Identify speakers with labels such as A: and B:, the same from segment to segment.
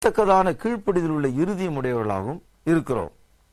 A: ஏற்கத்தக்கதான கீழ்ப்படிதல் உள்ள இறுதியும் உடையவர்களாகவும் இருக்கிறோம்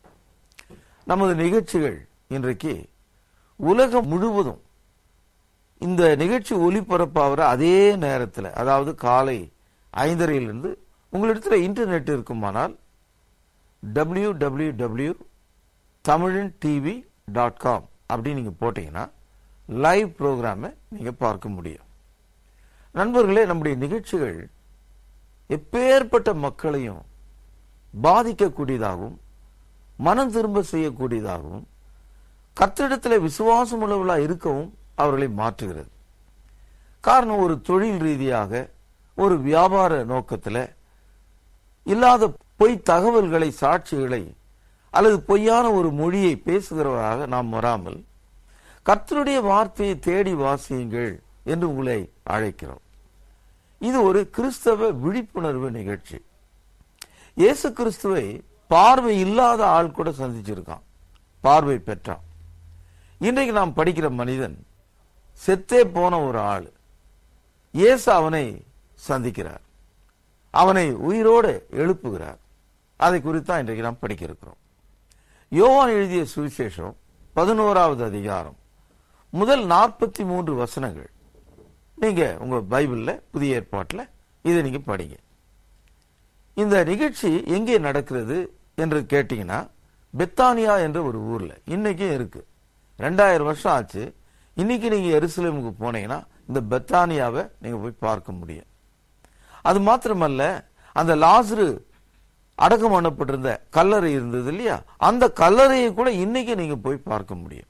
A: நமது நிகழ்ச்சிகள் இன்றைக்கு உலகம் முழுவதும் இந்த நிகழ்ச்சி ஒளிபரப்பாகிற அதே நேரத்தில் அதாவது காலை ஐந்தரையிலிருந்து உங்களிடத்தில் இன்டர்நெட் இருக்குமானால் W W W Tamilan TV dot com அப்படின்னு நீங்கள் போட்டீங்கன்னா லைவ் ப்ரோக்ராமை நீங்கள் பார்க்க முடியும் நண்பர்களே நம்முடைய நிகழ்ச்சிகள் எப்பேற்பட்ட மக்களையும் பாதிக்கக்கூடியதாகவும் மனம் திரும்ப செய்யக்கூடியதாகவும் கத்திடத்தில் விசுவாசம் உள்ளவர்களாக இருக்கவும் அவர்களை மாற்றுகிறது காரணம் ஒரு தொழில் ரீதியாக ஒரு வியாபார நோக்கத்தில் இல்லாத பொய் தகவல்களை சாட்சிகளை அல்லது பொய்யான ஒரு மொழியை பேசுகிறவராக நாம் வராமல் கர்த்தருடைய வார்த்தையை தேடி வாசியுங்கள் என்று உங்களை அழைக்கிறோம் இது ஒரு கிறிஸ்தவ விழிப்புணர்வு நிகழ்ச்சி இயேசு கிறிஸ்துவை பார்வை இல்லாத ஆள் கூட சந்திச்சிருக்கான் பார்வை பெற்றான் இன்றைக்கு நாம் படிக்கிற மனிதன் செத்தே போன ஒரு ஆள் இயேசு அவனை சந்திக்கிறார் அவனை உயிரோடு எழுப்புகிறார் அதை குறித்தான் இன்றைக்கு நாம் படிக்க இருக்கிறோம் யோவான் எழுதிய சுவிசேஷம் பதினோராவது அதிகாரம் முதல் நாற்பத்தி மூன்று வசனங்கள் நீங்க உங்க பைபிள்ல புதிய ஏற்பாட்டில் இதை நீங்க படிங்க இந்த நிகழ்ச்சி எங்கே நடக்கிறது என்று கேட்டீங்கன்னா பெத்தானியா என்ற ஒரு ஊர்ல இன்னைக்கும் இருக்கு ரெண்டாயிரம் வருஷம் ஆச்சு இன்னைக்கு நீங்க எருசலேமுக்கு போனீங்கன்னா இந்த பெத்தானியாவை நீங்க போய் பார்க்க முடியும் அது மாத்திரமல்ல அந்த லாசரு அடக்கம் பண்ணப்பட்டிருந்த கல்லறை இருந்தது இல்லையா அந்த கல்லறையை கூட இன்னைக்கு நீங்க போய் பார்க்க முடியும்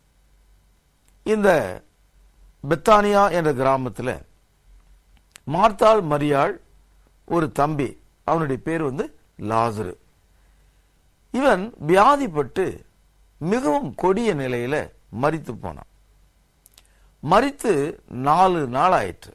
A: இந்த பெத்தானியா என்ற கிராமத்தில் மார்த்தாள் மரியாள் ஒரு தம்பி அவனுடைய பேர் வந்து லாசரு இவன் வியாதிப்பட்டு மிகவும் கொடிய நிலையில மரித்து போனான் மரித்து நாலு நாள் ஆயிற்று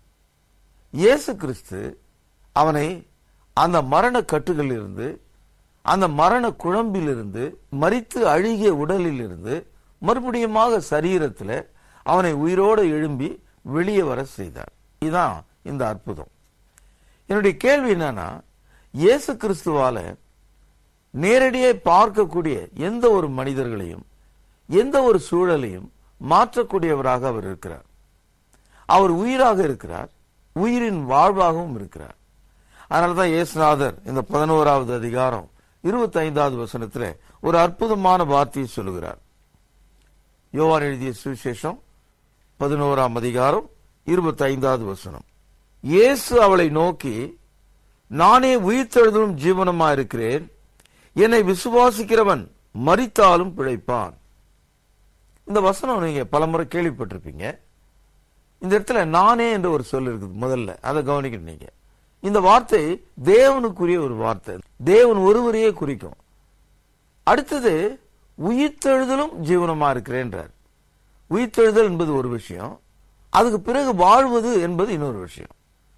A: இயேசு கிறிஸ்து அவனை அந்த மரண கட்டுகளில் இருந்து அந்த மரண குழம்பிலிருந்து மரித்து அழுகிய உடலில் இருந்து மறுபடியுமாக சரீரத்தில் அவனை உயிரோடு எழும்பி வெளியே வர செய்தார் இதுதான் இந்த அற்புதம் என்னுடைய கேள்வி என்னன்னா இயேசு கிறிஸ்துவால நேரடியே பார்க்கக்கூடிய எந்த ஒரு மனிதர்களையும் எந்த ஒரு சூழலையும் மாற்றக்கூடியவராக அவர் இருக்கிறார் அவர் உயிராக இருக்கிறார் உயிரின் வாழ்வாகவும் இருக்கிறார் அதனாலதான் இயேசுநாதர் இந்த பதினோராவது அதிகாரம் இருபத்தி ஐந்தாவது வசனத்துல ஒரு அற்புதமான வார்த்தையை சொல்லுகிறார் யோவான் எழுதிய சுவிசேஷம் பதினோராம் அதிகாரம் இருபத்தி ஐந்தாவது வசனம் இயேசு அவளை நோக்கி நானே உயிர்த்தெழுதலும் ஜீவனமா இருக்கிறேன் என்னை விசுவாசிக்கிறவன் மரித்தாலும் பிழைப்பான் இந்த வசனம் நீங்க பலமுறை கேள்விப்பட்டிருப்பீங்க இந்த இடத்துல நானே என்ற ஒரு சொல் இருக்குது முதல்ல அதை கவனிக்கணும் நீங்க இந்த வார்த்தை தேவனுக்குரிய ஒரு வார்த்தை தேவன் ஒருவரையே குறிக்கும் அடுத்தது உயிர்த்தெழுதலும் ஜீவனமா இருக்கிறேன்றார் உயிர்த்தெழுதல் என்பது ஒரு விஷயம் அதுக்கு பிறகு வாழ்வது என்பது இன்னொரு விஷயம்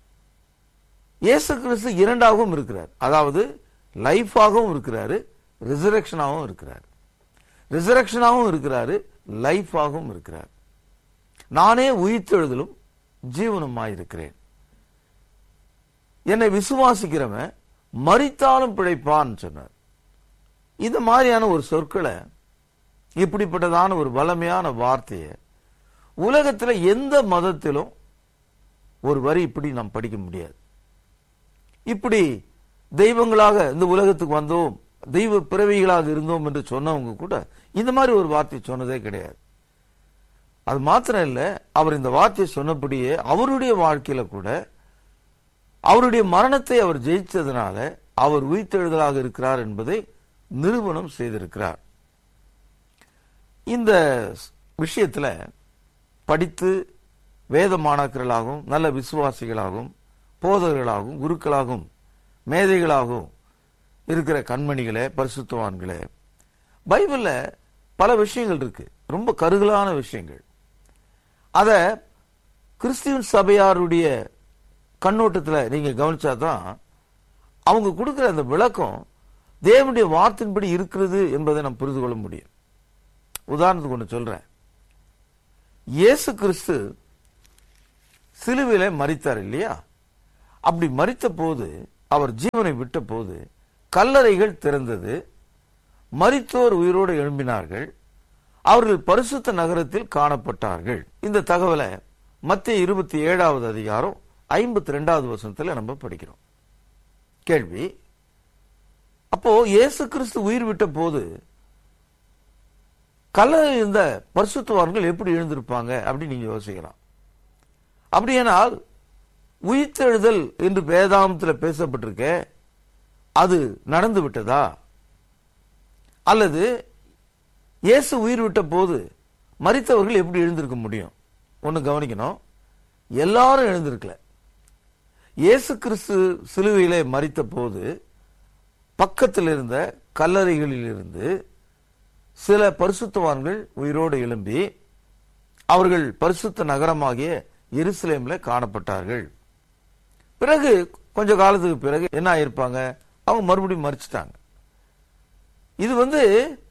A: இயேசு கிறிஸ்து இரண்டாகவும் இருக்கிறார் அதாவது லைஃபாகவும் இருக்கிறாரு ரிசரக்ஷனாகவும் இருக்கிறார் ரிசரக்ஷனாகவும் இருக்கிறாரு லைஃபாகவும் இருக்கிறார் நானே உயிர்த்தெழுதலும் ஜீவனுமாயிருக்கிறேன் என்னை விசுவாசிக்கிறவன் மறித்தாலும் பிழைப்பான்னு சொன்னார் இந்த மாதிரியான ஒரு சொற்களை இப்படிப்பட்டதான ஒரு வளமையான வார்த்தையை உலகத்தில் எந்த மதத்திலும் ஒரு வரி இப்படி நாம் படிக்க முடியாது இப்படி தெய்வங்களாக இந்த உலகத்துக்கு வந்தோம் தெய்வ பிறவிகளாக இருந்தோம் என்று சொன்னவங்க கூட இந்த மாதிரி ஒரு வார்த்தை சொன்னதே கிடையாது அது மாத்திரம் இல்ல அவர் இந்த வார்த்தையை சொன்னபடியே அவருடைய வாழ்க்கையில கூட அவருடைய மரணத்தை அவர் ஜெயிச்சதுனால அவர் உயிர்த்தெழுதலாக இருக்கிறார் என்பதை நிரூபணம் செய்திருக்கிறார் இந்த விஷயத்துல படித்து வேத மாணாக்கர்களாகவும் நல்ல விசுவாசிகளாகவும் போதகர்களாகவும் குருக்களாகவும் மேதைகளாகவும் இருக்கிற கண்மணிகளே பரிசுத்தவான்களே பைபிள்ல பல விஷயங்கள் இருக்கு ரொம்ப கருகலான விஷயங்கள் அத கிறிஸ்டியன் சபையாருடைய கண்ணோட்டத்தில் நீங்க கவனிச்சாதான் அவங்க கொடுக்கிற அந்த விளக்கம் தேவனுடைய வார்த்தையின்படி இருக்கிறது என்பதை நாம் புரிந்து கொள்ள முடியும் உதாரணத்துக்கு ஒன்று சொல்றேன் இயேசு கிறிஸ்து சிலுவையில மறித்தார் இல்லையா அப்படி மறித்த போது அவர் ஜீவனை விட்ட போது கல்லறைகள் திறந்தது மரித்தோர் உயிரோடு எழும்பினார்கள் அவர்கள் பரிசுத்த நகரத்தில் காணப்பட்டார்கள் இந்த தகவலை மத்திய இருபத்தி ஏழாவது அதிகாரம் ஐம்பத்தி ரெண்டாவது வசனத்துல நம்ம படிக்கிறோம் கேள்வி அப்போ இயேசு கிறிஸ்து உயிர் விட்ட போது கல்லறையில் இருந்த பரிசுத்தவான்கள் எப்படி எழுந்திருப்பாங்க அப்படின்னு நீங்க யோசிக்கலாம் அப்படியானால் உயிர்த்தெழுதல் என்று வேதாந்தத்தில் பேசப்பட்டிருக்க அது நடந்து விட்டதா அல்லது இயேசு உயிர் விட்ட போது மரித்தவர்கள் எப்படி எழுந்திருக்க முடியும் ஒன்று கவனிக்கணும் எல்லாரும் எழுந்திருக்கல இயேசு கிறிஸ்து சிலுவையிலே மரித்த போது பக்கத்தில் இருந்த கல்லறைகளில் இருந்து சில பரிசுத்தவான்கள் உயிரோடு எழும்பி அவர்கள் பரிசுத்த நகரமாகிய எருசலேம்ல காணப்பட்டார்கள் பிறகு கொஞ்ச காலத்துக்கு பிறகு என்ன ஆயிருப்பாங்க அவங்க மறுபடியும் மறிச்சிட்டாங்க இது வந்து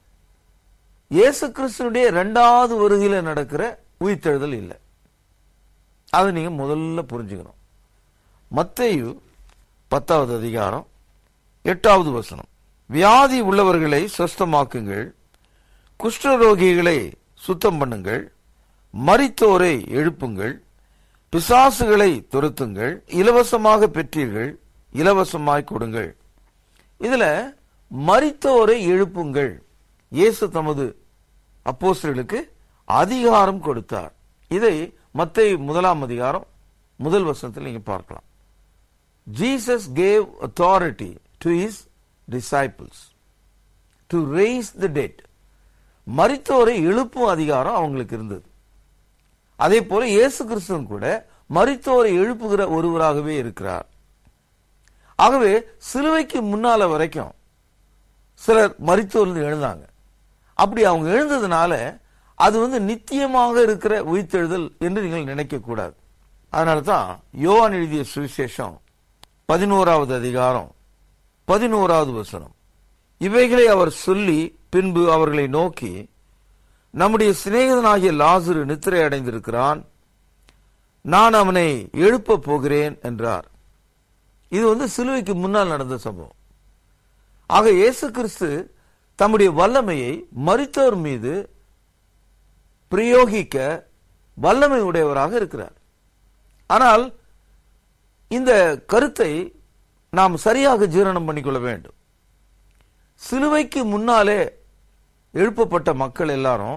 A: இயேசு கிறிஸ்துனுடைய இரண்டாவது வருகையில நடக்கிற உயிர்த்தெழுதல் இல்லை அதை நீங்க முதல்ல புரிஞ்சுக்கணும் மத்தேயு பத்தாவது அதிகாரம் எட்டாவது வசனம் வியாதி உள்ளவர்களை சொஸ்தமாக்குங்கள் குஷ்டரோகிகளை சுத்தம் பண்ணுங்கள் மரித்தோரை எழுப்புங்கள் பிசாசுகளை துரத்துங்கள் இலவசமாக பெற்றீர்கள் இலவசமாய் கொடுங்கள் இதுல மரித்தோரை எழுப்புங்கள் இயேசு தமது அப்போஸ்தலர்களுக்கு அதிகாரம் கொடுத்தார் இதை மத்தேயு முதலாம் அதிகாரம் முதல் வசனத்தில் நீங்க பார்க்கலாம் Jesus gave authority to his disciples to raise the dead மரித்தோரை எழுப்பும் அதிகாரம் அவங்களுக்கு இருந்தது அதே போல இயேசு கிறிஸ்துவும் கூட மரித்தோரை எழுப்புகிற ஒருவராகவே இருக்கிறார் ஆகவே சிலுவைக்கு முன்னால வரைக்கும் சிலர் மரித்தோர்ந்து எழுந்தாங்க அப்படி அவங்க எழுந்ததுனால அது வந்து நித்தியமாக இருக்கிற உயிர்த்தெழுதல் என்று நீங்கள் நினைக்க கூடாது அதனால தான் யோவான் எழுதிய சுவிசேஷம் பதினோராவது அதிகாரம் பதினோராவது வசனம் இவைகளை அவர் சொல்லி பின்பு அவர்களை நோக்கி நம்முடைய சிநேகிதனாகிய லாசுரு நித்திரை அடைந்திருக்கிறான் நான் அவனை எழுப்ப போகிறேன் என்றார் இது வந்து சிலுவைக்கு முன்னால் நடந்த சம்பவம் ஆக இயேசு கிறிஸ்து தம்முடைய வல்லமையை மரித்தோர் மீது பிரயோகிக்க வல்லமை உடையவராக இருக்கிறார் ஆனால் இந்த கருத்தை நாம் சரியாக ஜீரணம் பண்ணிக்கொள்ள வேண்டும் சிலுவைக்கு முன்னாலே எழுப்பப்பட்ட மக்கள் எல்லாரும்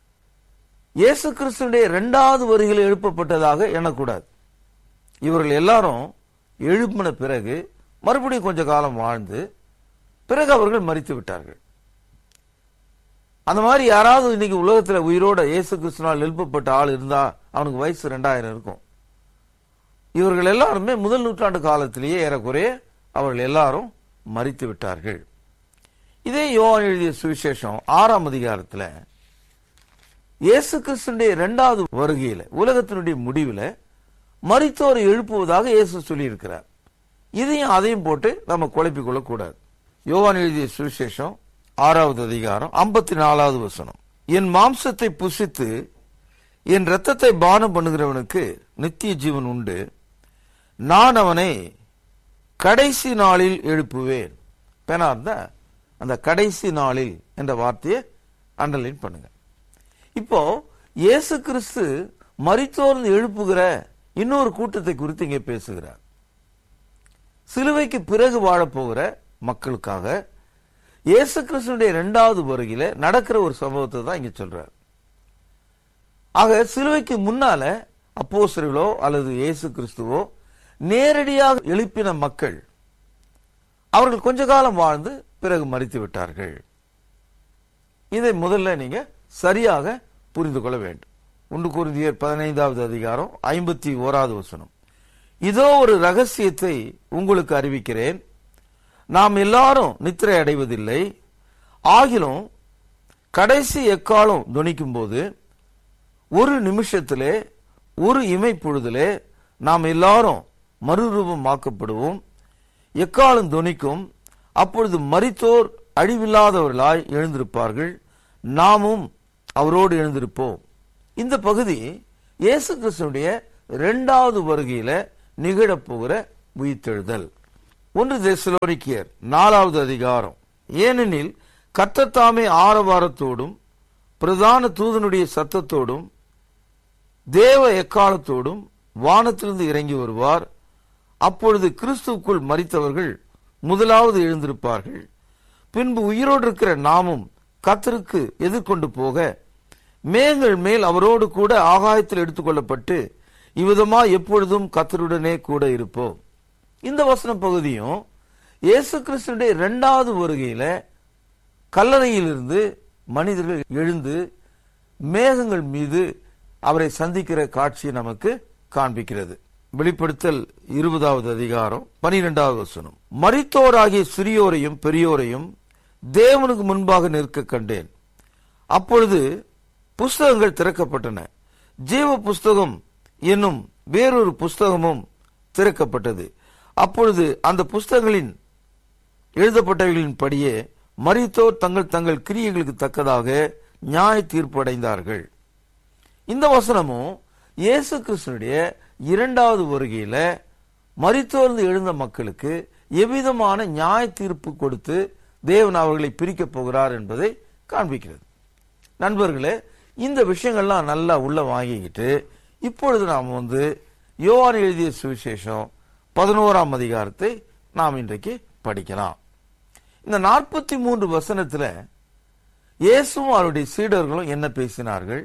A: இயேசு கிறிஸ்துடைய இரண்டாவது வருகையில் எழுப்பப்பட்டதாக எண்ணக்கூடாது இவர்கள் எல்லாரும் எழுப்பின பிறகு மறுபடியும் கொஞ்ச காலம் வாழ்ந்து பிறகு அவர்கள் மறித்து விட்டார்கள் அந்த மாதிரி யாராவது இன்னைக்கு உலகத்துல உயிரோட இயேசு கிறிஸ்துனால் எழுப்பப்பட்ட ஆள் இருந்தா அவனுக்கு வயசு ரெண்டாயிரம் இருக்கும் இவர்கள் எல்லாருமே முதல் நூற்றாண்டு காலத்திலேயே ஏறக்குறைய அவர்கள் எல்லாரும் மறித்து விட்டார்கள் இதே யோவான் எழுதிய சுவிசேஷம் ஆறாம் அதிகாரத்துல இயேசு கிறிஸ்துடைய இரண்டாவது வருகையில உலகத்தினுடைய முடிவுல மரித்தோரை எழுப்புவதாக இயேசு சொல்லியிருக்கிறார் இதையும் அதையும் போட்டு நம்ம குழப்பிக் கொள்ளக்கூடாது யோவான் எழுதிய சுவிசேஷம் ஆறாவது அதிகாரம் ஐம்பத்தி நாலாவது வசனம் என் மாம்சத்தை புசித்து என் இரத்தத்தை பானம் பண்ணுகிறவனுக்கு நித்திய ஜீவன் உண்டு நான் அவனை கடைசி நாளில் எழுப்புவேன் பேனார்ந்த அந்த கடைசி நாளில் என்ற வார்த்தையை அண்டர்லைன் பண்ணுங்க இப்போ இயேசு கிறிஸ்து மரித்தோர்ந்து எழுப்புகிற இன்னொரு கூட்டத்தை குறித்து இங்கே பேசுகிறார் சிலுவைக்கு பிறகு வாழப்போகிற மக்களுக்காக இயேசு கிறிஸ்துடைய இரண்டாவது வருகையில நடக்கிற ஒரு சம்பவத்தை தான் இங்க சொல்றார் ஆக சிலுவைக்கு முன்னால அப்போஸ்தலர்களோ அல்லது இயேசு கிறிஸ்துவோ நேரடியாக எழுப்பின மக்கள் அவர்கள் கொஞ்ச காலம் வாழ்ந்து பிறகு மறித்து விட்டார்கள் இதை முதல்ல நீங்க சரியாக புரிந்து கொள்ள வேண்டும் ஒன்று குருந்தியர் பதினைந்தாவது அதிகாரம் ஐம்பத்தி ஓராவது வசனம் இதோ ஒரு ரகசியத்தை உங்களுக்கு அறிவிக்கிறேன் நாம் எல்லாரும் நித்திரை அடைவதில்லை ஆகிலும் கடைசி எக்காலம் துணிக்கும் போது ஒரு நிமிஷத்திலே ஒரு இமை பொழுதிலே நாம் எல்லாரும் மறுரூபமாக்கப்படுவோம் எக்காலம் துணிக்கும் அப்பொழுது மரித்தோர் அழிவில்லாதவர்களாய் எழுந்திருப்பார்கள் நாமும் அவரோடு எழுந்திருப்போம் இந்த பகுதி இயேசு கிறிஸ்துடைய இரண்டாவது வருகையில நிகழப்போகிற உயிர்த்தெழுதல் ஒன்று தெசலோனிக்கியர் நாலாவது அதிகாரம் ஏனெனில் கர்த்தத்தாமே ஆரவாரத்தோடும் பிரதான தூதனுடைய சத்தத்தோடும் தேவ எக்காலத்தோடும் வானத்திலிருந்து இறங்கி வருவார் அப்பொழுது கிறிஸ்துவுக்குள் மரித்தவர்கள் முதலாவது எழுந்திருப்பார்கள் பின்பு உயிரோடு இருக்கிற நாமும் கத்தருக்கு எதிர்கொண்டு போக மேகங்கள் மேல் அவரோடு கூட ஆகாயத்தில் எடுத்துக்கொள்ளப்பட்டு இவ்விதமா எப்பொழுதும் கத்தருடனே கூட இருப்போம் இந்த வசன பகுதியும் இயேசு கிறிஸ்துடைய இரண்டாவது வருகையில கல்லறையிலிருந்து மனிதர்கள் எழுந்து மேகங்கள் மீது அவரை சந்திக்கிற காட்சியை நமக்கு காண்பிக்கிறது வெளிப்படுத்தல் இருபதாவது அதிகாரம் பனிரெண்டாவது வசனம் மரித்தோராகிய சிறியோரையும் பெரியோரையும் தேவனுக்கு முன்பாக நிற்க கண்டேன் அப்பொழுது புஸ்தகங்கள் திறக்கப்பட்டன ஜீவ புஸ்தகம் என்னும் வேறொரு புஸ்தகமும் திறக்கப்பட்டது அப்பொழுது அந்த புஸ்தகங்களின் எழுதப்பட்டவைகளின் படியே மரித்தோர் தங்கள் தங்கள் கிரியைகளுக்கு தக்கதாக நியாய தீர்ப்பு அடைந்தார்கள் இந்த வசனமும் இயேசு கிறிஸ்துடைய இரண்டாவது வருகையில மரித்தோர்ந்து எழுந்த மக்களுக்கு எவ்விதமான நியாய தீர்ப்பு கொடுத்து தேவன் அவர்களை பிரிக்கப் போகிறார் என்பதை காண்பிக்கிறது நண்பர்களே இந்த விஷயங்கள்லாம் நல்லா உள்ள வாங்கிக்கிட்டு இப்பொழுது நாம் வந்து யோவான் எழுதிய சுவிசேஷம் பதினோராம் அதிகாரத்தை நாம் இன்றைக்கு படிக்கலாம் இந்த நாற்பத்தி மூன்று வசனத்துல இயேசுவும் அவருடைய சீடர்களும் என்ன பேசினார்கள்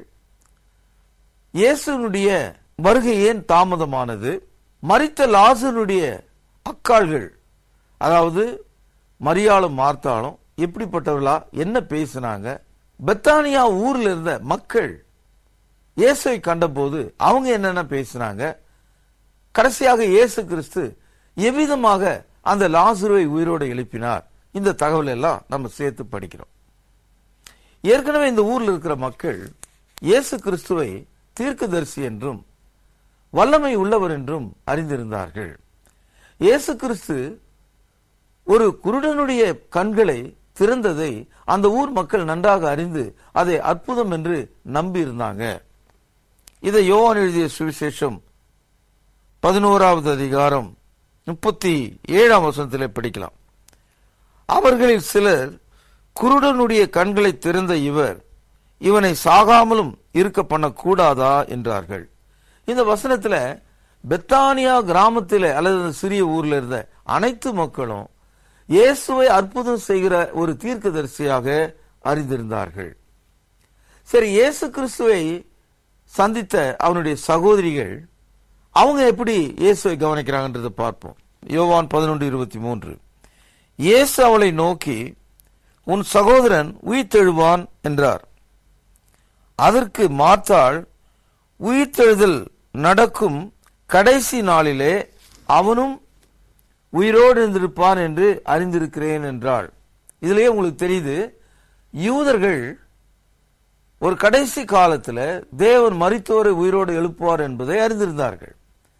A: இயேசுனுடைய வருகை ஏன் தாமதமானது மரித்த லாசனுடைய அக்காள்கள் அதாவது மரியாளும் மார்த்தாலும் எப்படிப்பட்டவர்களா என்ன பேசினாங்க பெத்தானியா ஊர்ல இருந்த மக்கள் இயேசுவை கண்டபோது அவங்க என்னென்ன பேசினாங்க கடைசியாக இயேசு கிறிஸ்து எவ்விதமாக அந்த லாசுருவை உயிரோடு எழுப்பினார் இந்த தகவல் எல்லாம் நம்ம சேர்த்து படிக்கிறோம் ஏற்கனவே இந்த ஊர்ல இருக்கிற மக்கள் இயேசு கிறிஸ்துவை தீர்க்கதரிசி என்றும் வல்லமை உள்ளவர் என்றும் அறிந்திருந்தார்கள் இயேசு கிறிஸ்து ஒரு குருடனுடைய கண்களை திறந்ததை அந்த ஊர் மக்கள் நன்றாக அறிந்து அதை அற்புதம் என்று நம்பி இருந்தாங்க இதை யோவான் எழுதிய சுவிசேஷம் பதினோராவது அதிகாரம் முப்பத்தி ஏழாம் வசனத்திலே படிக்கலாம் அவர்களில் சிலர் குருடனுடைய கண்களை திறந்த இவர் இவனை சாகாமலும் இருக்க பண்ணக்கூடாதா என்றார்கள் இந்த வசனத்துல பெத்தானியா கிராமத்திலே அல்லது அந்த சிறிய ஊர்ல இருந்த அனைத்து மக்களும் இயேசுவை அற்புதம் செய்கிற ஒரு தீர்க்கதரிசியாக அறிந்திருந்தார்கள் சரி இயேசு கிறிஸ்துவை சந்தித்த அவனுடைய சகோதரிகள் அவங்க எப்படி இயேசுவை கவனிக்கிறாங்கன்றதை பார்ப்போம் யோவான் பதினொன்று இருபத்தி மூன்று இயேசு அவளை நோக்கி உன் சகோதரன் உயிர்த்தெழுவான் என்றார் அதற்கு மார்த்தாள் உயிர்த்தெழுதல் நடக்கும் கடைசி நாளிலே அவனும் உயிரோடு இருந்திருப்பான் என்று அறிந்திருக்கிறேன் என்றாள் இதுலயே உங்களுக்கு தெரியுது யூதர்கள் ஒரு கடைசி காலத்துல தேவன் மரித்தோரை உயிரோடு எழுப்புவார் என்பதை அறிந்திருந்தார்கள்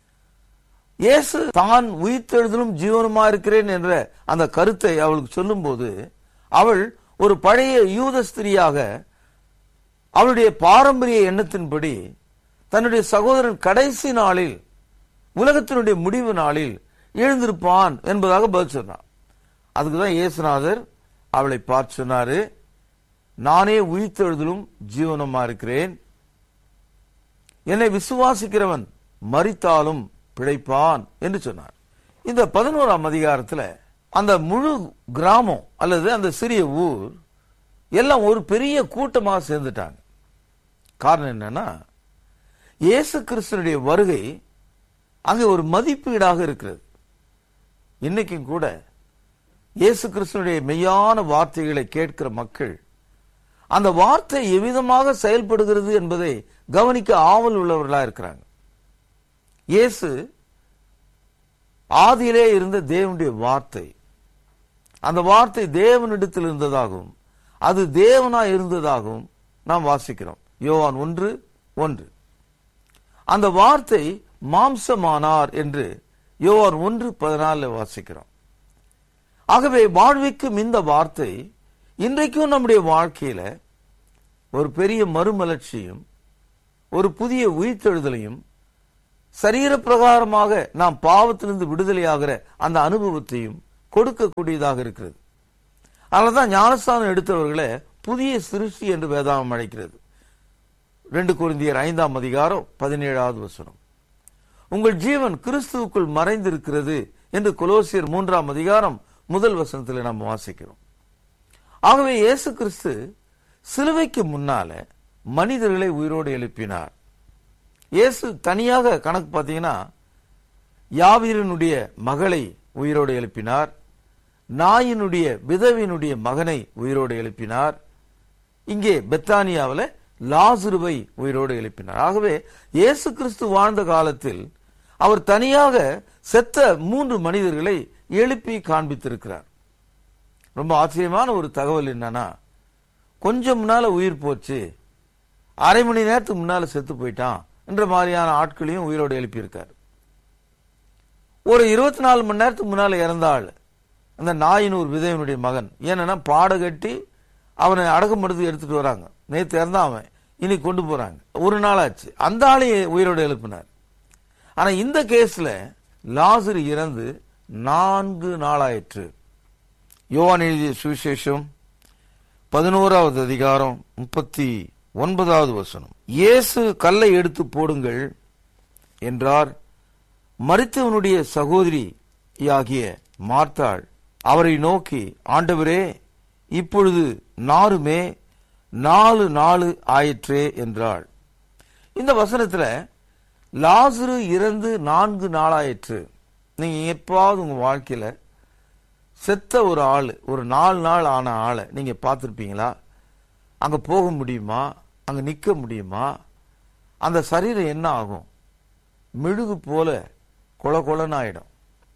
A: இயேசு தான் உயிர்த்தெழுதலும் ஜீவனுமா இருக்கிறேன் என்ற அந்த கருத்தை அவளுக்கு சொல்லும்போது அவள் ஒரு பழைய யூத ஸ்திரியாக அவளுடைய பாரம்பரிய எண்ணத்தின்படி தன்னுடைய சகோதரன் கடைசி நாளில் உலகத்தினுடைய முடிவு நாளில் எழுந்திருப்பான் என்பதாக பதில் சொன்னார் அதுக்குதான் இயேசுநாதர் அவளை பார்த்து சொன்னாரு நானே உயிர்த்தெழுதலும் ஜீவனமா இருக்கிறேன் என்னை விசுவாசிக்கிறவன் மரித்தாலும் பிழைப்பான் என்று சொன்னார் இந்த பதினோராம் அதிகாரத்துல அந்த முழு கிராமம் அல்லது அந்த சிறிய ஊர் எல்லாம் ஒரு பெரிய கூட்டமாக சேர்ந்துட்டாங்க காரணம் என்னன்னா இயேசு கிறிஸ்தனுடைய வருகை அங்கே ஒரு மதிப்பீடாக இருக்கிறது இன்னைக்கும் கூட இயேசு கிறிஸ்தனுடைய மெய்யான வார்த்தைகளை கேட்கிற மக்கள் அந்த வார்த்தை எவ்விதமாக செயல்படுகிறது என்பதை கவனிக்க ஆவல் உள்ளவர்களா இருக்கிறாங்க இயேசு ஆதியிலே இருந்த தேவனுடைய வார்த்தை அந்த வார்த்தை தேவனிடத்தில் இருந்ததாகவும் அது தேவனாய் இருந்ததாகவும் நாம் வாசிக்கிறோம் யோவான் ஒன்று ஒன்று அந்த வார்த்தை மாம்சமானார் என்று யோவான் ஒன்று பதினாலுல வாசிக்கிறோம் ஆகவே வாழ்விக்கும் இந்த வார்த்தை இன்றைக்கும் நம்முடைய வாழ்க்கையில ஒரு பெரிய மறுமலர்ச்சியும் ஒரு புதிய உயிர்த்தெழுதலையும் சரீர பிரகாரமாக நாம் பாவத்திலிருந்து விடுதலையாகிற அந்த அனுபவத்தையும் கொடுக்கக்கூடியதாக இருக்கிறது அதனால்தான் ஞானஸ்தானம் எடுத்தவர்களை புதிய சிருஷ்டி என்று வேதாகம் அழைக்கிறது ரெண்டு குருந்தியர் ஐந்தாம் அதிகாரம் பதினேழாவது வசனம் உங்கள் ஜீவன் கிறிஸ்துவுக்குள் மறைந்திருக்கிறது என்று கொலோசியர் மூன்றாம் அதிகாரம் முதல் வசனத்தில் நாம் வாசிக்கிறோம் ஆகவே இயேசு கிறிஸ்து சிலுவைக்கு முன்னால மனிதர்களை உயிரோடு எழுப்பினார் இயேசு தனியாக கணக்கு பார்த்தீங்கன்னா யாவீரனுடைய மகளை உயிரோடு எழுப்பினார் நாயினுடைய விதவினுடைய மகனை உயிரோடு எழுப்பினார் இங்கே பெத்தானியாவில் லாசுருவை உயிரோடு எழுப்பினார் ஆகவே இயேசு கிறிஸ்து வாழ்ந்த காலத்தில் அவர் தனியாக செத்த மூன்று மனிதர்களை எழுப்பி காண்பித்திருக்கிறார் ரொம்ப ஆச்சரியமான ஒரு தகவல் என்னன்னா கொஞ்சம் முன்னால உயிர் போச்சு அரை மணி நேரத்துக்கு முன்னால செத்து போயிட்டான் என்ற மாதிரியான ஆட்களையும் உயிரோடு எழுப்பியிருக்கார் ஒரு இருபத்தி நாலு மணி நேரத்துக்கு முன்னால இறந்த ஆள் அந்த நாயினூர் விதையனுடைய மகன் ஏன்னா பாட கட்டி அவனை அடக்கம் எடுத்து எடுத்துட்டு வராங்க நேற்று இறந்தான் அவன் இனி கொண்டு போறாங்க ஒரு நாள் ஆச்சு அந்த ஆளையை உயிரோடு எழுப்பினார் ஆனா இந்த கேஸ்ல லாசர் இறந்து நான்கு நாளாயிற்று யோவான் எழுதிய சுவிசேஷம் பதினோராவது அதிகாரம் முப்பத்தி ஒன்பதாவது வசனம் இயேசு கல்லை எடுத்து போடுங்கள் என்றார் மரித்தவனுடைய சகோதரி ஆகிய மார்த்தாள் அவரை நோக்கி ஆண்டவரே இப்பொழுது நாருமே நாலு நாலு ஆயிற்றே என்றாள் இந்த வசனத்துல லாசுரு இறந்து நான்கு நாளாயிற்று நீங்க எப்பாவது உங்க வாழ்க்கையில செத்த ஒரு ஆள் ஒரு நாலு நாள் ஆன ஆளை நீங்க பார்த்துருப்பீங்களா அங்க போக முடியுமா அங்க நிக்க முடியுமா அந்த சரீரம் என்ன ஆகும் மெழுகு போல கொல கொலன்னு ஆயிடும்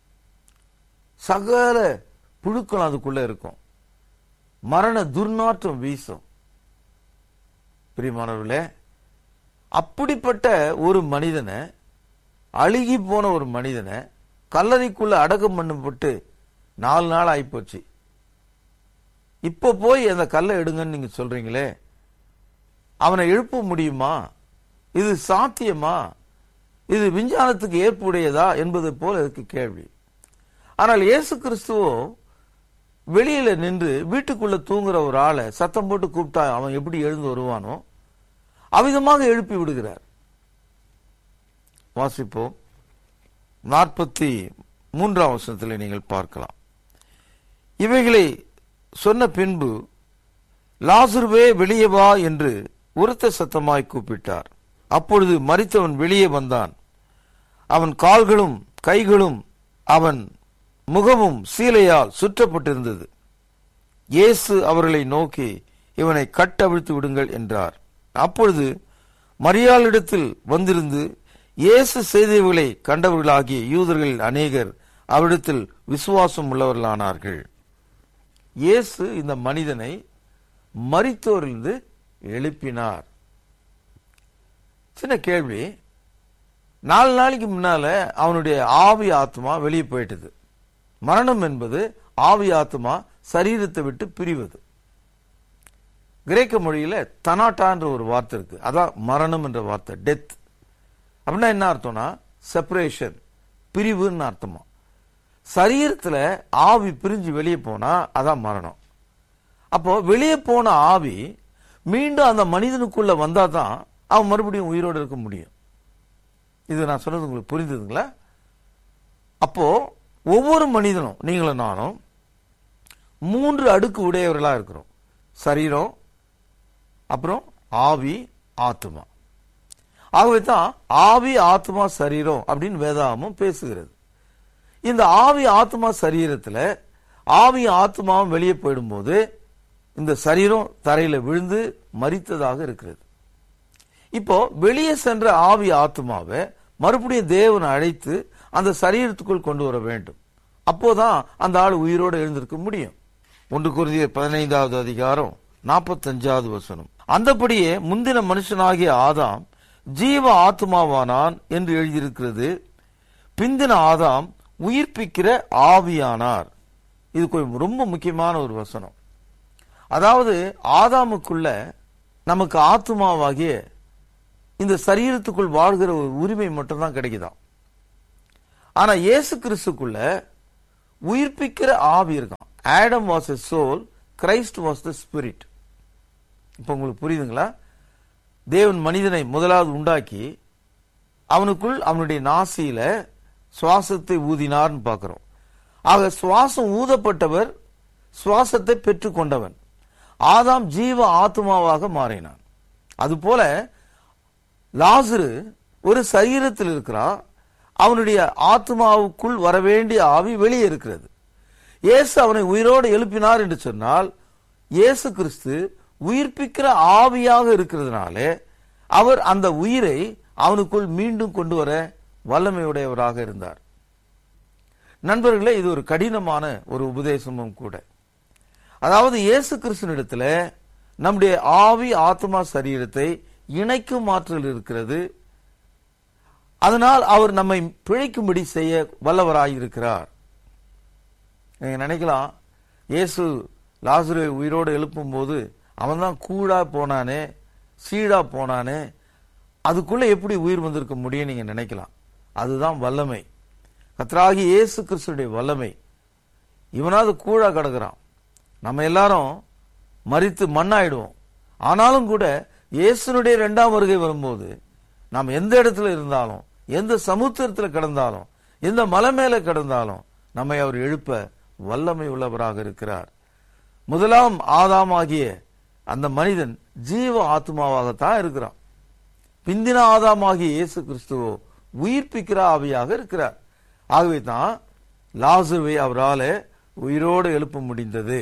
A: சகல புழுக்கள் அதுக்குள்ள இருக்கும் மரண துர்நாற்றம் வீசும் பிரியமானவர்களே அப்படிப்பட்ட ஒரு மனிதனை அழுகி போன ஒரு மனிதனை கல்லறைக்குள்ள அடக்கம் பண்ணப்பட்டு நாலு நாள் ஆயிப்போச்சு இப்ப போய் அந்த கல்லை எடுங்கன்னு நீங்க சொல்றீங்களே அவனை எழுப்ப முடியுமா இது சாத்தியமா இது விஞ்ஞானத்துக்கு ஏற்புடையதா என்பது போல இருக்கு கேள்வி ஆனால் இயேசு கிறிஸ்துவோ வெளியில நின்று வீட்டுக்குள்ள தூங்குற ஒரு ஆளை சத்தம் போட்டு கூப்பிட்டா அவன் எப்படி எழுந்து வருவானோ அவிதமாக எழுப்பி விடுகிறார் வாசிப்போம் நாற்பத்தி மூன்றாம் வசனத்தில் நீங்கள் பார்க்கலாம் இவைகளை சொன்ன பின்பு லாசுருவே வெளியே வா என்று உரத்த சத்தமாய் கூப்பிட்டார் அப்பொழுது மரித்தவன் வெளியே வந்தான் அவன் கால்களும் கைகளும் அவன் முகமும் சீலையால் சுற்றப்பட்டிருந்தது இயேசு அவர்களை நோக்கி இவனை கட்டவிழ்த்து விடுங்கள் என்றார் அப்பொழுது மரியாளிடத்தில் வந்திருந்து இயேசு செய்தவர்களை கண்டவர்களாகிய யூதர்கள் அநேகர் அவரிடத்தில் விசுவாசம் உள்ளவர்களானார்கள் இயேசு இந்த மனிதனை மரித்தோரிலிருந்து எழுப்பினார் சின்ன கேள்வி நாலு நாளைக்கு முன்னால அவனுடைய ஆவி ஆத்மா வெளியே போயிட்டது மரணம் என்பது ஆவி ஆத்மா சரீரத்தை விட்டு பிரிவது கிரேக்க மொழியில தனாட்டான்ற ஒரு வார்த்தை இருக்கு அதான் மரணம் என்ற வார்த்தை டெத் அப்படின்னா என்ன அர்த்தம்னா செப்பரேஷன் பிரிவுன்னு அர்த்தமா சரீரத்துல ஆவி பிரிஞ்சு வெளியே போனா அதான் மரணம் அப்போ வெளியே போன ஆவி மீண்டும் அந்த மனிதனுக்குள்ள வந்தா தான் அவன் மறுபடியும் உயிரோடு இருக்க முடியும் இது நான் சொன்னது உங்களுக்கு புரிந்ததுங்களா அப்போ ஒவ்வொரு மனிதனும் நீங்களும் நானும் மூன்று அடுக்கு உடையவர்களா இருக்கிறோம் சரீரம் அப்புறம் ஆவி ஆத்மா ஆகவே தான் ஆவி ஆத்மா சரீரம் அப்படின்னு வேதாகமும் பேசுகிறது இந்த ஆவி ஆத்மா சரீரத்துல ஆவி ஆத்மாவும் வெளியே போயிடும்போது இந்த சரீரம் தரையில விழுந்து மரித்ததாக இருக்கிறது இப்போ வெளியே சென்ற ஆவி ஆத்மாவை மறுபடியும் தேவன் அழைத்து அந்த சரீரத்துக்குள் கொண்டு வர வேண்டும் அப்போதான் அந்த ஆள் உயிரோடு எழுந்திருக்க முடியும் ஒன்று குருதிய பதினைந்தாவது அதிகாரம் நாற்பத்தஞ்சாவது வசனம் அந்தபடியே முந்தின மனுஷனாகிய ஆதாம் ஜீவ ஆத்மாவானான் என்று எழுதியிருக்கிறது பிந்தின ஆதாம் உயிர்ப்பிக்கிற ஆவியானார் இது கொஞ்சம் ரொம்ப முக்கியமான ஒரு வசனம் அதாவது ஆதாமுக்குள்ள நமக்கு ஆத்மாவாகிய இந்த சரீரத்துக்குள் வாழ்கிற ஒரு உரிமை மட்டும்தான் கிடைக்குதாம் ஆனா இயேசு கிறிஸ்துக்குள்ள உயிர்ப்பிக்கிற ஆவி இருக்கான் Adam was a soul Christ was the spirit இப்ப உங்களுக்கு புரியுதுங்களா தேவன் மனிதனை முதலாவது உண்டாக்கி அவனுக்குள் அவனுடைய நாசியில சுவாசத்தை ஊதினார்னு பார்க்கிறோம் ஆக சுவாசம் ஊதப்பட்டவர் சுவாசத்தை பெற்றுக்கொண்டவன் ஆதாம் ஜீவ ஆத்மாவாக மாறினான் அதுபோல லாசரு ஒரு சரீரத்தில் இருக்கிறான் அவனுடைய ஆத்மாவுக்குள் வரவேண்டிய ஆவி வெளியே இருக்கிறது இயேசு அவனை உயிரோடு எழுப்பினார் என்று சொன்னால் இயேசு கிறிஸ்து உயிர்ப்பிக்கிற ஆவியாக இருக்கிறதுனாலே அவர் அந்த உயிரை அவனுக்குள் மீண்டும் கொண்டு வர வல்லமையுடையவராக இருந்தார் நண்பர்களே இது ஒரு கடினமான ஒரு உபதேசமும் கூட அதாவது இயேசு கிறிஸ்துவனிடத்துல நம்முடைய ஆவி ஆத்மா சரீரத்தை இணைக்கும் ஆற்றல் இருக்கிறது அதனால் அவர் நம்மை பிழைக்கும்படி செய்ய வல்லவராய் இருக்கிறார் நீங்க நினைக்கலாம் இயேசு லாசுரை உயிரோடு எழுப்பும் போது அவன் தான் கூடா போனானே சீடா போனானே அதுக்குள்ள எப்படி உயிர் வந்திருக்க முடியும் நீங்க நினைக்கலாம் அதுதான் வல்லமை கத்ராகி இயேசு கிறிஸ்துடைய வல்லமை இவனாவது கூழா கிடக்குறான் நம்ம எல்லாரும் மறித்து மண்ணாயிடுவோம் ஆனாலும் கூட இயேசுனுடைய இரண்டாம் வருகை வரும்போது நாம் எந்த இடத்துல இருந்தாலும் எந்த சமுத்திரத்தில் கிடந்தாலும் எந்த மலை மேல கிடந்தாலும் நம்மை அவர் எழுப்ப வல்லமை உள்ளவராக இருக்கிறார் முதலாம் ஆதாமாகிய அந்த மனிதன் ஜீவ ஆத்மாவாகத்தான் இருக்கிறான் பிந்தின ஆதாமாகிய இயேசு கிறிஸ்துவோ உயிர்ப்பிக்கிற ஆவியாக இருக்கிறார் ஆகவே தான் லாசுவை அவரால உயிரோடு எழுப்ப முடிந்தது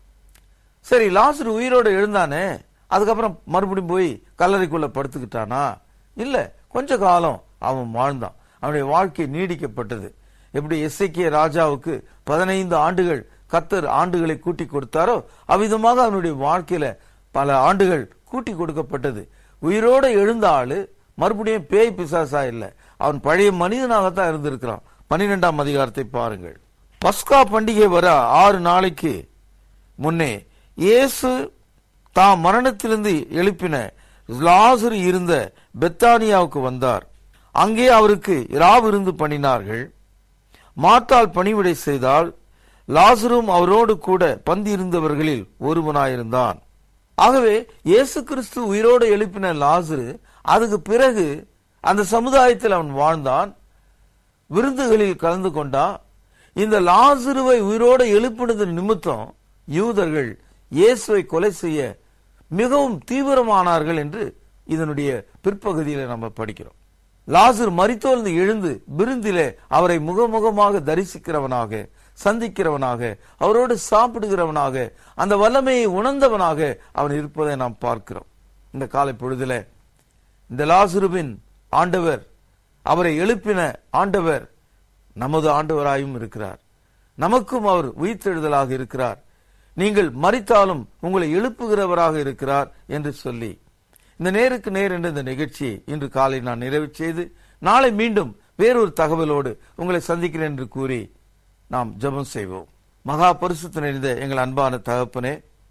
A: சரி லாசரு உயிரோடு எழுந்தானே அதுக்கப்புறம் மறுபடியும் போய் கல்லறைக்குள்ள படுத்துக்கிட்டானா இல்ல கொஞ்ச காலம் அவன் வாழ்ந்தான் அவனுடைய வாழ்க்கை நீடிக்கப்பட்டது எப்படி எஸ்ஐக்கிய ராஜாவுக்கு பதினைந்து ஆண்டுகள் கத்தர் ஆண்டுகளை கூட்டி கொடுத்தாரோ அவ்விதமாக அவனுடைய வாழ்க்கையில பல ஆண்டுகள் கூட்டி கொடுக்கப்பட்டது உயிரோட எழுந்த ஆளு மறுபடியும் பேய் பிசாசா இல்ல அவன் பழைய மனிதனாகத்தான் இருந்திருக்கிறான் பன்னிரெண்டாம் அதிகாரத்தை பாருங்கள் பஸ்கா பண்டிகை வர ஆறு நாளைக்கு முன்னே இயேசு தாம் மரணத்திலிருந்து எழுப்பின லாசரு இருந்த பெத்தானியாவுக்கு வந்தார் அங்கே அவருக்கு இராவிருந்து பண்ணினார்கள் மாட்டால் பணிவிடை செய்தால் லாசரும் அவரோடு கூட பந்தி இருந்தவர்களில் ஒருவனாயிருந்தான் ஆகவே இயேசு கிறிஸ்து உயிரோடு எழுப்பின லாசரு அதுக்கு பிறகு அந்த சமுதாயத்தில் அவன் வாழ்ந்தான் விருந்துகளில் கலந்து கொண்டான் இந்த லாசுருவை உயிரோடு எழுப்பினது நிமித்தம் யூதர்கள் இயேசுவை கொலை செய்ய மிகவும் தீவிரமானார்கள் என்று இதனுடைய பிற்பகுதியில நம்ம படிக்கிறோம் லாசர் மரித்தோர்ந்து எழுந்து விருந்திலே அவரை முகமுகமாக தரிசிக்கிறவனாக சந்திக்கிறவனாக அவரோடு சாப்பிடுகிறவனாக அந்த வல்லமையை உணர்ந்தவனாக அவன் இருப்பதை நாம் பார்க்கிறோம் இந்த காலை பொழுதுல இந்த லாசுருவின் ஆண்டவர் அவரை எழுப்பின ஆண்டவர் நமது ஆண்டவராயும் இருக்கிறார் நமக்கும் அவர் உயிர்த்தெழுதலாக இருக்கிறார் நீங்கள் மறித்தாலும் உங்களை எழுப்புகிறவராக இருக்கிறார் என்று சொல்லி இந்த நேருக்கு நேர் என்ற இந்த நிகழ்ச்சியை இன்று காலை நான் நிறைவு செய்து நாளை மீண்டும் வேறொரு தகவலோடு உங்களை சந்திக்கிறேன் என்று கூறி நாம் ஜெபம் செய்வோம் மகா பரிசுத்த நிறைந்த எங்கள் அன்பான தகப்பனே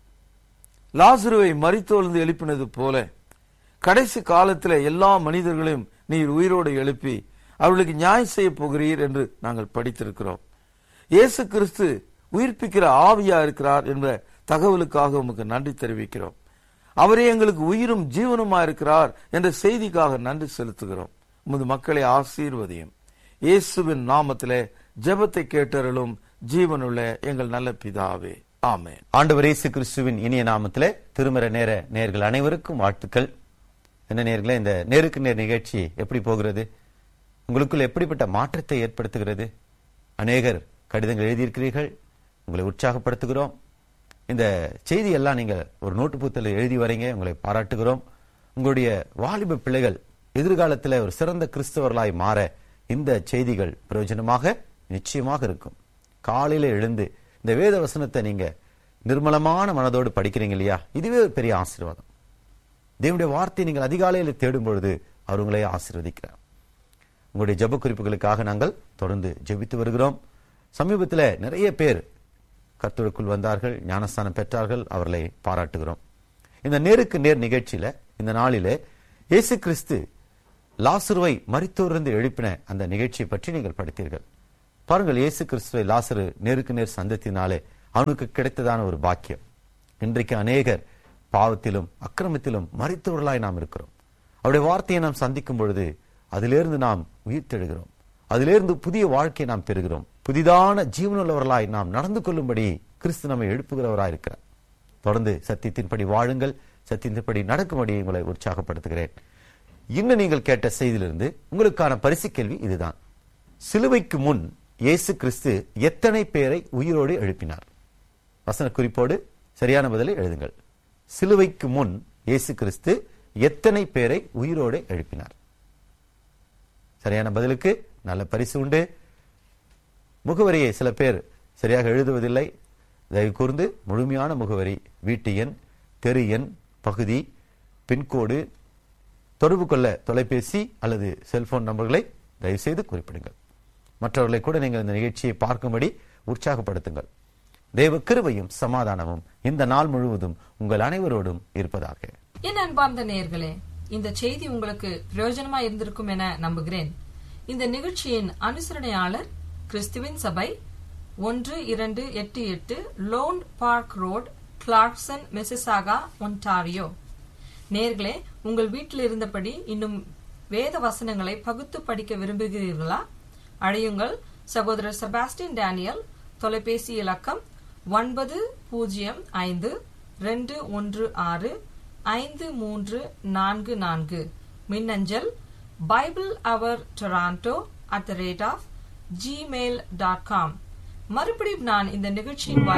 A: லாசுருவை மறித்தோழ்ந்து எழுப்பினது போல கடைசி காலத்தில் எல்லா மனிதர்களையும் நீர் உயிரோடு எழுப்பி அவர்களுக்கு நியாயம் செய்ய போகிறீர் என்று நாங்கள் படித்திருக்கிறோம் இயேசு கிறிஸ்து உயிர்ப்பிக்கிற ஆவியா இருக்கிறார் என்ற தகவலுக்காக உமக்கு நன்றி தெரிவிக்கிறோம் அவரே எங்களுக்கு உயிரும் ஜீவனுமா இருக்கிறார் என்ற செய்திக்காக நன்றி செலுத்துகிறோம் உமது மக்களை ஆசீர்வதியும் இயேசுவின் நாமத்திலே ஜெபத்தை கேட்டருளும் ஜீவனுள்ள எங்கள் நல்ல பிதாவே ஆமென்
B: ஆண்டவர் இயேசு கிறிஸ்துவின் இனிய நாமத்திலே திருமற நேர நேர்கள் அனைவருக்கும் வாழ்த்துக்கள் என்ன நேர்களே இந்த நேருக்கு நேர் நிகழ்ச்சி எப்படி போகிறது உங்களுக்குள் எப்படிப்பட்ட மாற்றத்தை ஏற்படுத்துகிறது அநேகர் கடிதங்கள் எழுதியிருக்கிறீர்கள் உங்களை உற்சாகப்படுத்துகிறோம் இந்த செய்தி எல்லாம் நீங்க ஒரு நோட்டு புத்தகத்தில் எழுதி வரீங்க உங்களை பாராட்டுகிறோம் உங்களுடைய வாலிப பிள்ளைகள் எதிர்காலத்தில் ஒரு சிறந்த கிறிஸ்தவர்களாய் மாற இந்த செய்திகள் பிரயோஜனமாக நிச்சயமாக இருக்கும் காலையில எழுந்து இந்த வேத வசனத்தை நீங்க நிர்மலமான மனதோடு படிக்கிறீங்க இல்லையா இதுவே ஒரு பெரிய ஆசீர்வாதம் தேவனுடைய வார்த்தையை நீங்கள் அதிகாலையில் தேடும் பொழுது அவர் உங்களை ஆசீர்வதிக்கிறார் உங்களுடைய ஜெப குறிப்புகளுக்காக நாங்கள் தொடர்ந்து ஜெபித்து வருகிறோம் சமீபத்தில் நிறைய பேர் கர்த்தருக்குள் வந்தார்கள் ஞானஸ்தானம் பெற்றார்கள் அவர்களை பாராட்டுகிறோம் இந்த நேருக்கு நேர் நிகழ்ச்சியில இந்த நாளிலே இயேசு கிறிஸ்து லாசருவை மரித்தோரிலிருந்து எழுப்பின அந்த நிகழ்ச்சியை பற்றி நீங்கள் படித்தீர்கள் பாருங்கள் இயேசு கிறிஸ்துவை லாசரு நேருக்கு நேர் சந்தத்தினாலே அவனுக்கு கிடைத்ததான ஒரு பாக்கியம் இன்றைக்கு அநேகர் பாவத்திலும் அக்கிரமத்திலும் மறித்தவர்களாய் நாம் இருக்கிறோம் அவருடைய வார்த்தையை நாம் சந்திக்கும் பொழுது அதிலிருந்து நாம் உயிர்த்தெழுகிறோம் அதிலிருந்து புதிய வாழ்க்கையை நாம் பெறுகிறோம் புதிதான ஜீவனுள்ளவர்களாய் நாம் நடந்து கொள்ளும்படி கிறிஸ்து நம்மை எழுப்புகிறவராய் இருக்கிறார் தொடர்ந்து சத்தியத்தின்படி வாழுங்கள் சத்தியத்தின்படி நடக்கும்படி உங்களை உற்சாகப்படுத்துகிறேன் இன்னும் நீங்கள் கேட்ட செய்தியிலிருந்து உங்களுக்கான பரிசு கேள்வி இதுதான் சிலுவைக்கு முன் இயேசு கிறிஸ்து எத்தனை பேரை உயிரோடு எழுப்பினார் வசன குறிப்போடு சரியான பதிலை எழுதுங்கள் சிலுவைக்கு முன் இயேசு கிறிஸ்து எத்தனை பேரை உயிரோடு எழுப்பினார் சரியான பதிலுக்கு நல்ல பரிசு உண்டு முகவரியை சில பேர் சரியாக எழுதுவதில்லை தயவு கூர்ந்து முழுமையான முகவரி வீட்டு எண் தெரு எண் பகுதி பின்கோடு தொடர்பு கொள்ள தொலைபேசி அல்லது செல்போன் நம்பர்களை தயவு செய்து குறிப்பிடுங்கள் மற்றவர்களை கூட நீங்கள் இந்த நிகழ்ச்சியை பார்க்கும்படி உற்சாகப்படுத்துங்கள் தேவ கிருபையும் சமாதானமும் இந்த நாள் முழுவதும் உங்கள் அனைவரோடும் இருப்பதாக
C: என் அன்பார்ந்த நேயர்களே இந்த செய்தி உங்களுக்கு பிரயோஜனமா இருந்திருக்கும் என நம்புகிறேன் இந்த நிகழ்ச்சியின் அனுசரணையாளர் கிறிஸ்துவின் சபை ஒன்று இரண்டு எட்டு எட்டு Lorne Park Road Clarkson Mississauga Ontario நேர்களே உங்கள் வீட்டில் இருந்தபடி இன்னும் வேத வசனங்களை பகுத்து படிக்க விரும்புகிறீர்களா அழையுங்கள் சகோதரர் செபாஸ்டின் டேனியல் தொலைபேசி இலக்கம் ஒன்பது பூஜ்ஜியம் ஐந்து ரெண்டு ஒன்று ஆறு ஐந்து மூன்று நான்கு நான்கு மின்னஞ்சல் Bible hour Toronto at the rate of Gmail dot com மறுபடியும் நான் இந்த நிகழ்ச்சியின் வாயிலாக